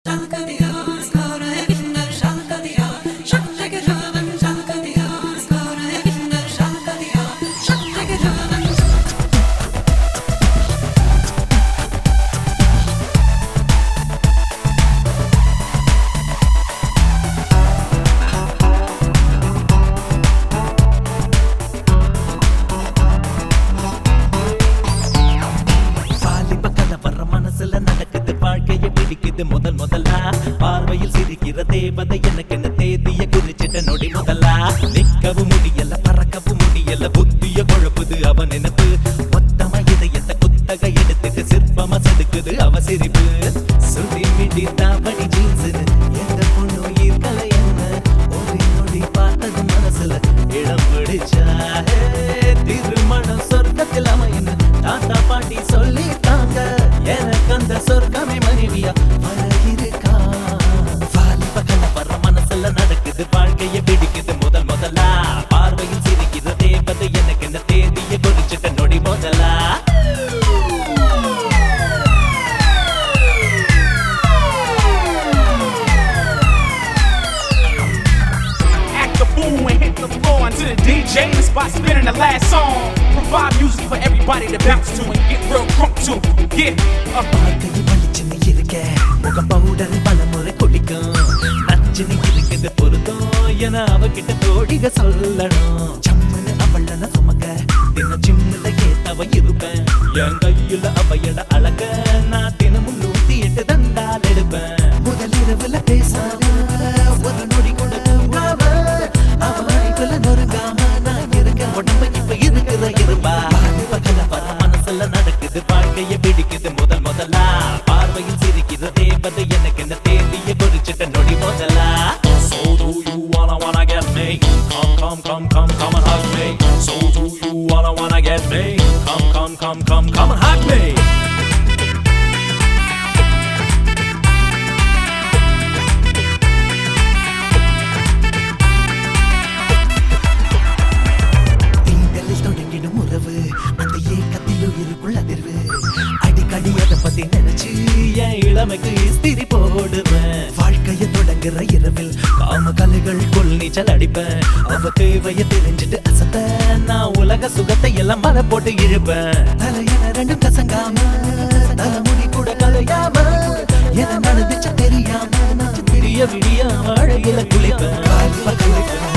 வாலிப கதை வர்ற மனசுல நடக்குது வாழ்க்கைய பிடிக்குது முதல் முதலா பார்வையில் சிரிக்கிற தேவதை எனக்கு என்ன தேதிய குறிச்சிட்ட நொடி முதலா நிக்கவும் முடியல பறக்கவும் முடியல புத்திய குழப்புது அவ நினைப்பு மொத்தமா இதயத்தை குத்தக எடுத்துட்டு சிற்பமா செதுக்குது அவ சிரிப்பு சுடி மிடி தாவடி ஜீன்ஸ்னு எந்த பொண்ணு ஈர்க்கல என்ன ஒரு நொடி பார்த்தது மனசுல இடம் பிடிச்சா ஹே, திருமணம் சொர்க்கத்தில் அமையன்னு தாத்தா பாட்டி சொல்லிட்டாங்க எனக்கு அந்த சொர்க்கமே மனைவியா வர இருக்கா வாலிப கலவர மனசுல நடக்குது வாழ்க்கைய பிடிக்குது முதல் முதலா பார்வையில் சிரிக்குது தேவதை எனக்கு இந்த தேதிய குறிச்சிட்ட நொடி முதலா Act the fool and hit the floor until the DJ and the spot spinning the last song. Provide music for everybody to bounce to and get real crunk to. Get up. பார்க்கையில் பளிச்சுன்னு இருக்க முகம் powder பல முறை குளிக்கும் நச்சுன்னு இருக்குது பொருத்தம் என அவகிட்ட தோழிக சொல்லணும் சம்மனு அவளன சுமக்க தின சிம்முல கேத்தவ இருப்பேன் என் கையில அவையட அழக நான் தினமும் நூத்தி எட்டு தண்டால் எடுப்பேன் முதல் இரவுல பேசாம ஒரு நொடி கூட தூங்காம அவ அழைப்புல நொறுங்காம நான் இருக்க உடம்பு இப்ப இருக்கிற இருப்பா பகல பர மனசுல நடக்குது வாழ்க்கைய பிடிக்குது முதல் முதலா பார்வையில் சிரிக்கிற தேவதை எனக்கு இந்த தேதிய குறிச்சிட்ட நொடி முதலா So do you wanna wanna get me? Come come come come come and hug me. So do you wanna wanna get me? Come come come come come and hug me. தீண்டலில் தொடங்கிடும் உறவு அந்த ஏக்கத்தில் உயிருக்குள் அதிர்வு அடிக்கடி அதை பத்தி நினைச்சு என் இளமைக்கு இஸ்திரி போடுவேன் வாழ்க்கைய தொடங்குற இரவில் காம கலைகள் கொள் நீச்சல் அடிப்பேன் அவ தேவைய தெரிஞ்சுட்டு அசத்த நான் உலக சுகத்தை எல்லாம் மலை போட்டு இழுப்பேன் தலையில ரெண்டும் கசங்காம தலைமுடி கூட கலையாம என நடந்துச்சு தெரியாம நான் விடிய விடிய வாழையில குளிப்பேன் குளிப்பேன்